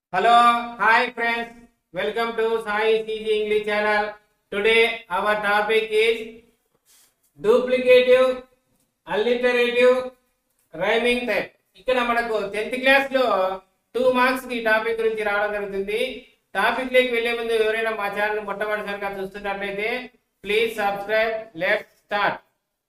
Hello, hi friends. Welcome to Sai CG English channel. Today our topic is duplicative, alliterative, rhyming type. ఇక్కడ మనకు tenth class లో two marks కి topic గురించి రావడం జరుగుతుంది topic లోకి వెళ్లే ముందు ఎవరైనా మా ఛానల్ మొట్టమొదటిసారిగా చూస్తున్నట్లయితే please subscribe let start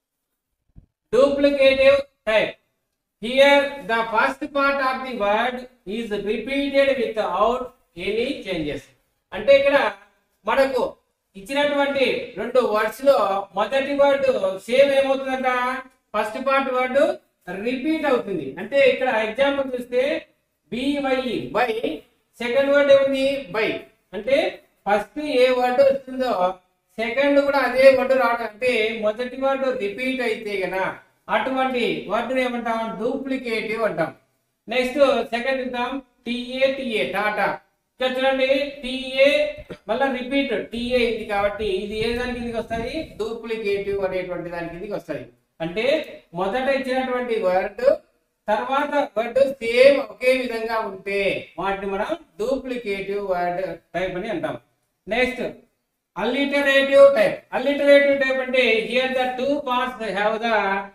duplicative type. Here the first part of the word is repeated without any changes. అంటే ఇక్కడ మనకు ఇచ్చినటువంటి రెండు వర్డ్స్ లో మొదటి వర్డ్ సేమ్ ఏమవుతుందంట ఫస్ట్ పార్ట్ వర్డ్ రిపీట్ అవుతుంది అంటే ఇక్కడ ఎగ్జాంపుల్ చూస్తే బివై బై సెకండ్ వర్డ్ ఏముంది బై అంటే ఫస్ట్ ఏ వర్డ్ వస్తుందో సెకండ్ కూడా అదే వర్డ్ రావడం అంటే మొదటి వర్డ్ రిపీట్ అయితే గన అటువంటి వర్డ్ ఏమంటాం డూప్లికేటివ్ అంటాం నెక్స్ట్ సెకండ్ ఇద్దాం టిఏ టిఏ టాటా ఇక్కడ చూడండి టిఏ మళ్ళీ రిపీట్ టిఏ ఇది కాబట్టి ఇది ఏ దాని కిందకి వస్తుంది డూప్లికేటివ్ అనేటువంటి దాని కిందకి వస్తుంది అంటే మొదట ఇచ్చినటువంటి వర్డ్ తర్వాత వర్డ్ సేమ్ ఒకే విధంగా ఉంటే వాటిని మనం డూప్లికేటివ్ వర్డ్ టైప్ అని అంటాం next alliterative type alliterative type అంటే here the two parts have the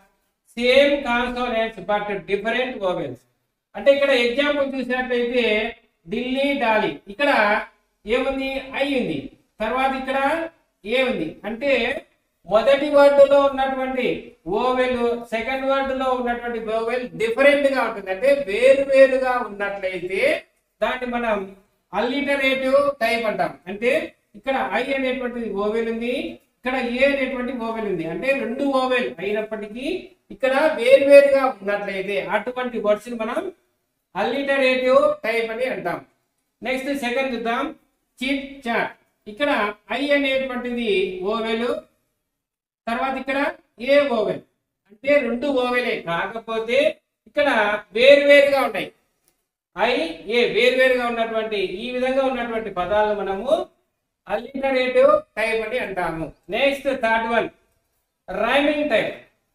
same consonants but different vowels అంటే ఇక్కడ ఎగ్జాంపుల్ చూసినట్లయితే ఢిల్లీ డాలి ఇక్కడ ఏముంది ఐ ఉంది తర్వాత ఇక్కడ ఏ ఉంది అంటే మొదటి వర్డ్లో ఉన్నటువంటి ఓవెల్ సెకండ్ వర్డ్లో ఉన్నటువంటి ఓవెల్ డిఫరెంట్ గా ఉంటుంది అంటే వేరు వేరుగా ఉన్నట్లయితే దాన్ని మనం అల్లిటరేటివ్ టైప్ అంటాం అంటే ఇక్కడ ఐ అనేటువంటిది ఓవెల్ ఉంది ఇక్కడ ఏ అనేటువంటి ఓవెల్ ఉంది అంటే రెండు ఓవెల్ అయినప్పటికీ ఇక్కడ వేరువేరుగా ఉన్నట్లయితే అటువంటి వర్డ్స్ మనం అల్లిటరేటివ్ టైప్ అని అంటాం నెక్స్ట్ సెకండ్ చూద్దాం చిట్ చాట్ ఇక్కడ ఐ అనేటువంటిది ఓవెల్ తర్వాత ఇక్కడ ఏ ఓవెల్ అంటే రెండు ఓవెలే కాకపోతే ఇక్కడ వేరువేరుగా ఉంటాయి ఐ ఏ వేరువేరుగా ఉన్నటువంటి ఈ విధంగా ఉన్నటువంటి పదాలను మనము అల్లిటరేటివ్ టైప్ అని అంటాము next third one rhyming type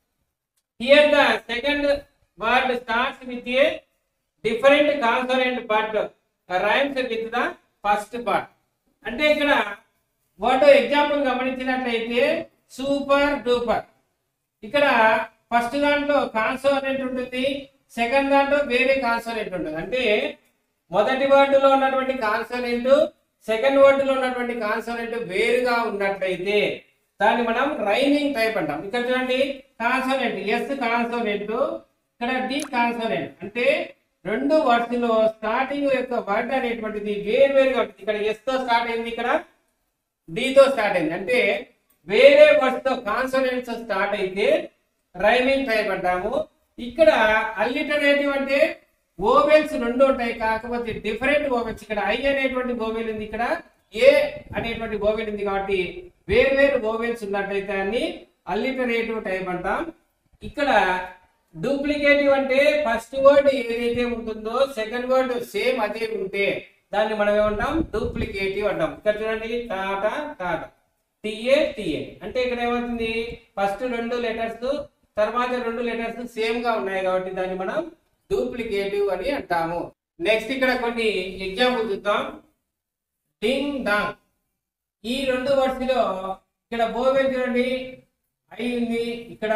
here the second word starts with a different consonant part rhymes with the first part అంటే ఇక్కడ వర్డ్ ఎగ్జాంపుల్ గమనించినట్లయితే సూపర్ డూపర్ ఇక్కడ ఫస్ట్ దాంట్లో కాన్సోనెంట్ ఉంటుంది సెకండ్ దాంట్లో వేరే కాన్సోనెంట్ ఉంటుంది అంటే మొదటి వర్డ్లో ఉన్నటువంటి కాన్సోనెంట్ సెకండ్ వర్డ్లో ఉన్నటువంటి కాన్సోనెంట్ వేరుగా ఉన్నట్లయితే దాన్ని మనం రైమింగ్ టైప్ అంటాం ఇక్కడ చూడండి కాన్సోనెంట్ ఎస్ కాన్సోనెంట్ ఇక్కడ డి కాన్సోనెంట్ అంటే రెండు వర్డ్స్ లో స్టార్టింగ్ యొక్క వర్డ్ అనేటువంటిది వేరు వేరుగా ఉంటుంది ఇక్కడ ఎస్ తో స్టార్ట్ అయింది ఇక్కడ డి తో స్టార్ట్ అయింది అంటే వేరే వర్డ్స్ తో కాన్సోనెంట్స్ స్టార్ట్ అయితే రైమింగ్ టైప్ అంటాము ఇక్కడ అల్లిటరేటివ్ అంటే ఓవెల్స్ రెండు ఉంటాయి కాకపోతే డిఫరెంట్ ఓవెల్స్ ఇక్కడ ఐ అనేటువంటి ఓవెల్ ఉంది ఇక్కడ ఏ అనేటువంటి ఓవెల్ ఉంది కాబట్టి వేరు వేరు ఓవెల్స్ ఉన్నట్లయితే అని అల్లిటరేటివ్ టైప్ అంటాం ఇక్కడ డూప్లికేటివ్ అంటే ఫస్ట్ వర్డ్ ఏదైతే ఉంటుందో సెకండ్ వర్డ్ సేమ్ అదే ఉంటే దాన్ని మనం ఏమంటాం డూప్లికేటివ్ అంటాం ఇక్కడ చూడండి టాటా టాటా టిఏ టిఏ అంటే ఇక్కడ ఏమవుతుంది ఫస్ట్ రెండు లెటర్స్ తర్వాత రెండు లెటర్స్ సేమ్ గా ఉన్నాయి కాబట్టి దాన్ని మనం డూప్లికేటివ్ అని అంటాము నెక్స్ట్ ఇక్కడ కొన్ని ఎగ్జాంపుల్ చూద్దాం డింగ్ డాంగ్ ఈ రెండు వర్డ్స్ లో ఇక్కడ బోవెల్ చూడండి ఐ ఉంది ఇక్కడ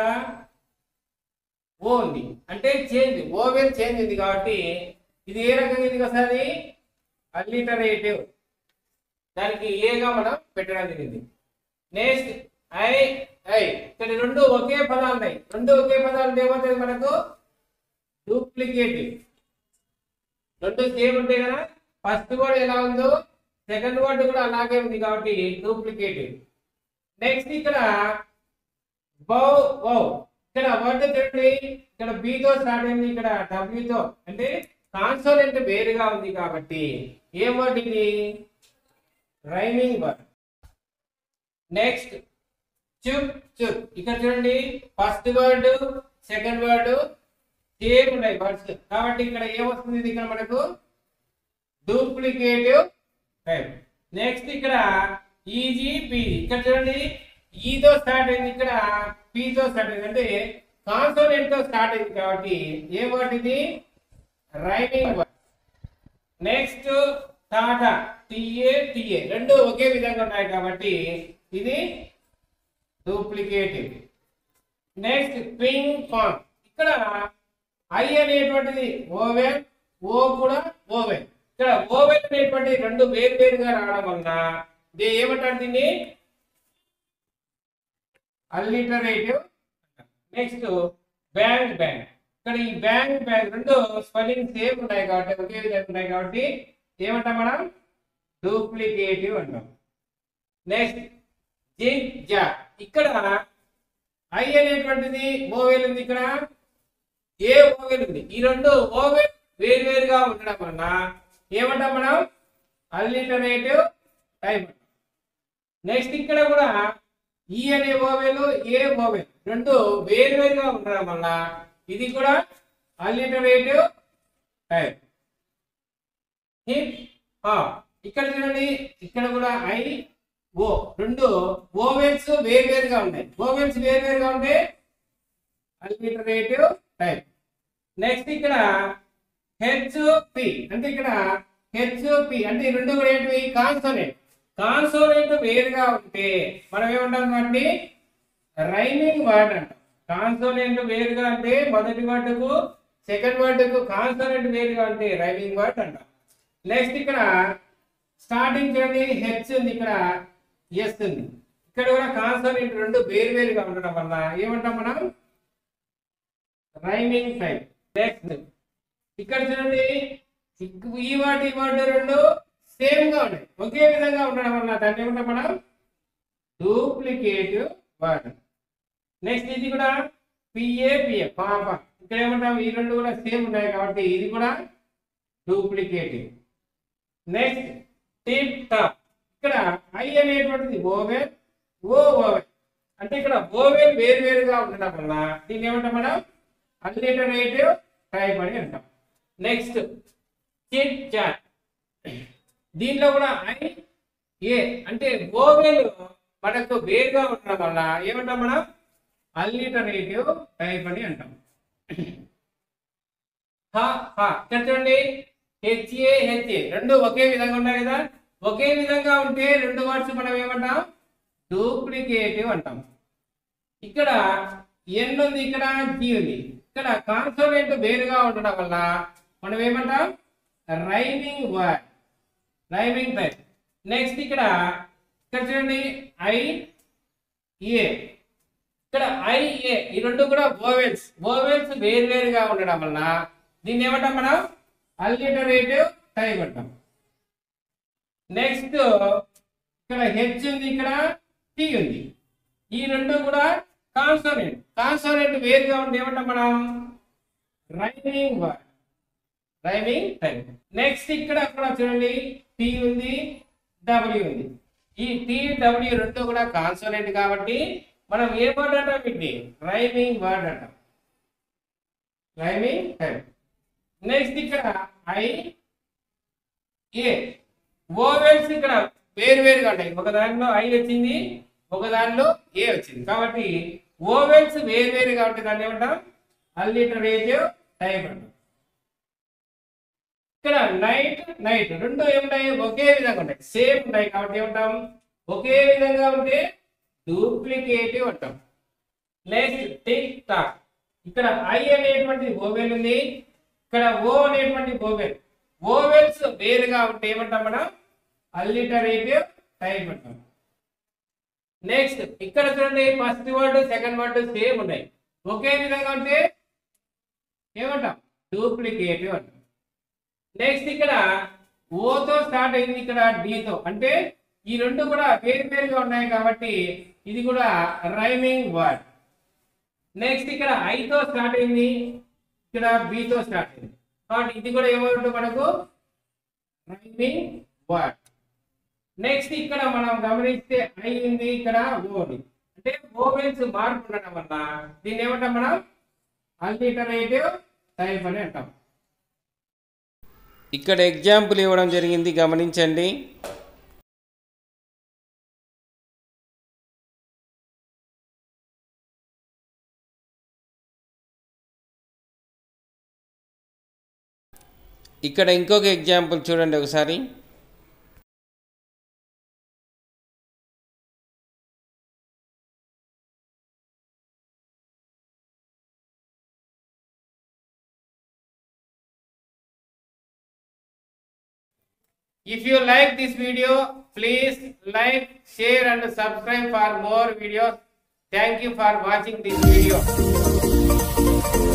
ఓ ఉంది అంటే చేంజ్ ఓవెల్ చేంజ్ ఉంది కాబట్టి ఇది ఏ రకంగా ఇది వస్తుంది అల్లిటరేటివ్ దానికి ఏగా మనం పెట్టడం జరిగింది నెక్స్ట్ ఐ ఐ ఇక్కడ రెండు ఒకే పదాలు ఉన్నాయి రెండు ఒకే పదాలు ఉంటే ఏమవుతుంది మనకు డూప్లికేటివ్ రెండు సేమ్ ఉంటాయి కదా ఫస్ట్ వర్డ్ ఎలా ఉందో సెకండ్ వర్డ్ కూడా అలాగే ఉంది కాబట్టి డూప్లికేటివ్ నెక్స్ట్ ఇక్కడ బౌ బౌ ఇక్కడ వర్డ్ చూడండి ఇక్కడ B తో స్టార్ట్ అయింది ఇక్కడ W తో అంటే కాన్సోనెంట్ వేరుగా ఉంది కాబట్టి ఏ వర్డ్ ఇది రైమింగ్ వర్డ్ నెక్స్ట్ చుప్ చుప్ ఇక్కడ చూడండి first word second word same ఉన్నాయి వర్డ్స్ కాబట్టి ఇక్కడ ఏమొస్తుంది ఇది ఇక్కడ మనకు డూప్లికేటివ్ టైప్ నెక్స్ట్ ఇక్కడ ఈజీ పి ఇక్కడ చూడండి ఈతో స్టార్ట్ అయింది ఇక్కడ పీతో స్టార్ట్ అయింది అంటే కాన్సోనెంట్ తో స్టార్ట్ అయింది కాబట్టి ఏ వర్డ్ ఇది rhyming word next tata T A T A రెండు ఒకే విధంగా ఉన్నాయి కాబట్టి ఇది డూప్లికేటివ్ నెక్స్ట్ పింగ్ పాంగ్ ఇక్కడ ఐ అనేటువంటిది ఓవెన్ ఓ కూడా ఓవెన్ ఇక్కడ ఓవెన్ అనేటువంటి రెండు వేరు వేరుగా రావడం వలన ఇది ఏమంటారు దీన్ని అల్లిటరేటివ్ నెక్స్ట్ బ్యాంక్ బ్యాంక్ ఇక్కడ ఈ బ్యాంక్ బ్యాంక్ రెండు స్పెల్లింగ్ సేమ్ ఉన్నాయి కాబట్టి ఒకే విధంగా ఉన్నాయి కాబట్టి ఏమంటాం మనం డూప్లికేటివ్ అంటాం నెక్స్ట్ జిగ్ జా ఇక్కడ ఐ అనేటువంటిది ఓవెల్ ఉంది ఇక్కడ ఏ ఓవెల్ ఉంది ఈ రెండు ఓవెల్ వేరు వేరుగా ఉండడం వలన ఏమంటాం మనం అల్లిటరేటివ్ టైప్ నెక్స్ట్ ఇక్కడ కూడా ఈ అనే ఓవెల్ ఏ ఓవెల్ రెండు వేరు వేరుగా ఉండడం వల్ల ఇది కూడా అల్లిటరేటివ్ టైప్ హిప్ హాప్ ఇక్కడ చూడండి ఇక్కడ కూడా ఐ ఓ రెండు ఓవెల్స్ వేరు వేరుగా ఉన్నాయి ఓవెల్స్ వేరు వేరుగా ఉంటే అల్లిటరేటివ్ టైప్ నెక్స్ట్ ఇక్కడ హెచ్ పి అంటే ఇక్కడ హెచ్ పి అంటే ఈ రెండు కూడా ఏంటివి కాన్సోనెంట్ కాన్సోనెంట్ వేరుగా ఉంటే మనం ఏమంటాం కాబట్టి రైమింగ్ వర్డ్ అంటాం కాన్సోనెంట్ వేరుగా అంటే మొదటి వర్డ్కు సెకండ్ వర్డ్కు కాన్సోనెంట్ వేరుగా అంటే రైమింగ్ వర్డ్ అంటాం నెక్స్ట్ ఇక్కడ స్టార్టింగ్ చూడండి హెచ్ ఉంది ఇక్కడ ఎస్ ఉంది ఇక్కడ కూడా కాన్సోనెంట్ రెండు వేరు వేరుగా ఉండడం వల్ల ఏమంటాం మనం రైమింగ్ టైప్ నెక్స్ట్ ఇక్కడ చూడండి ఇక్- ఈ వర్డ్ ఈ వర్డ్ రెండు సేమ్ గా ఉన్నాయి ఒకే విధంగా ఉండడం వల్ల దాన్ని ఏమంటాం మనం డూప్లికేటివ్ వర్డ్ నెక్స్ట్ ఇది కూడా పిఏ పిఏ పాప ఇక్కడ ఏమంటాం ఈ రెండు కూడా సేమ్ ఉన్నాయి కాబట్టి ఇది కూడా డూప్లికేటివ్ నెక్స్ట్ టిప్ టాప్ ఇక్కడ ఐ అనేటువంటిది ఓవెల్ ఓ ఓవెల్ అంటే ఇక్కడ ఓవెల్ వేరు వేరుగా ఉండడం వల్ల దీన్ని ఏమంటాం మనం అల్లిటరేటివ్ టైప్ అని అంటాం నెక్స్ట్ చిట్ చాట్ దీనిలో కూడా ఐ ఏ అంటే ఓవెల్ మనకు వేరుగా ఉండడం వల్ల ఏమంటాం మనం అల్లిటరేటివ్ టైప్ అని అంటాం హ హ ఇక్కడ చూడండి హెచ్ఏ హెచ్ఏ రెండు ఒకే విధంగా ఉన్నాయి కదా ఒకే విధంగా ఉంటే రెండు వర్డ్స్ మనం ఏమంటాం డూప్లికేటివ్ అంటాం ఇక్కడ ఎన్ ఉంది ఇక్కడ జి ఉంది ఇక్కడ కాన్సోనెంట్ వేరుగా ఉండడం వల్ల మనం ఏమంటాం rhyming word rhyming type next ఇక్కడ ఇక్కడ చూడండి ఐ ఏ ఇక్కడ ఐ ఏ ఈ రెండు కూడా ఓవెల్స్ ఓవెల్స్ వేరు వేరుగా ఉండడం వల్ల దీన్ని ఏమంటాం మనం అల్లిటరేటివ్ టైప్ అంటాం నెక్స్ట్ ఇక్కడ హెచ్ ఉంది ఇక్కడ టీ ఉంది ఈ రెండు కూడా కాన్సోనెంట్ కాన్సోనెంట్ వేరుగా ఉంటే ఏమంటాం మనం rhyming word rhyming type next ఇక్కడ కూడా చూడండి టీ ఉంది డబ్ల్యూ ఉంది ఈ టీ డబ్ల్యూ రెండు కూడా కాన్సోనెంట్ కాబట్టి మనం ఏ వర్డ్ అంటాం వీటిని రైమింగ్ వర్డ్ అంటాం రైమింగ్ టైప్ నెక్స్ట్ ఇక్కడ ఐ ఏ ఓవెల్స్ ఇక్కడ వేరు వేరుగా ఉంటాయి ఒక దానిలో ఐ వచ్చింది ఒక దానిలో ఏ వచ్చింది కాబట్టి ఓవెల్స్ వేరు వేరుగా ఉంటాయి దాన్ని ఏమంటాం అల్లిటరేటివ్ టైప్ అంటాం ఇక్కడ నైట్ నైట్ రెండు ఏముంటాయి ఒకే విధంగా ఉంటాయి సేమ్ ఉంటాయి కాబట్టి ఏమంటాం ఒకే విధంగా ఉంటే డూప్లికేటివ్ అంటాం నెక్స్ట్ టిక్ టాక్ ఇక్కడ ఐ అనేటువంటి ఓవెల్ ఉంది ఇక్కడ ఓ అనేటువంటి ఓవెల్ ఓవెల్స్ వేరుగా ఉంటే ఏమంటాం మనం అల్లిటరేటివ్ టైప్ అంటాం నెక్స్ట్ ఇక్కడ చూడండి first word second word same ఉన్నాయి ఒకే విధంగా ఉంటే ఏమంటాం డూప్లికేటివ్ అంటాం నెక్స్ట్ ఇక్కడ ఓతో స్టార్ట్ అయింది ఇక్కడ డితో అంటే ఈ రెండు కూడా వేరు వేరుగా ఉన్నాయి కాబట్టి ఇది కూడా రైమింగ్ వర్డ్ నెక్స్ట్ ఇక్కడ ఐతో స్టార్ట్ అయింది ఇక్కడ బితో స్టార్ట్ అయింది కాబట్టి ఇది కూడా ఏమంటుంది మనకు రైమింగ్ వర్డ్ నెక్స్ట్ ఇక్కడ మనం గమనిస్తే ఐ ఉంది ఇక్కడ ఓ ఉంది అంటే ఓవెల్స్ మార్పు ఉండడం వల్ల దీన్ని ఏమంటాం మనం అల్లిటరేటివ్ టైప్ అని అంటాం ఇక్కడ ఎగ్జాంపుల్ ఇవ్వడం జరిగింది గమనించండి ఇక్కడ ఇంకొక ఎగ్జాంపుల్ చూడండి ఒకసారి If you like this video, please like, share and subscribe for more videos. Thank you for watching this video.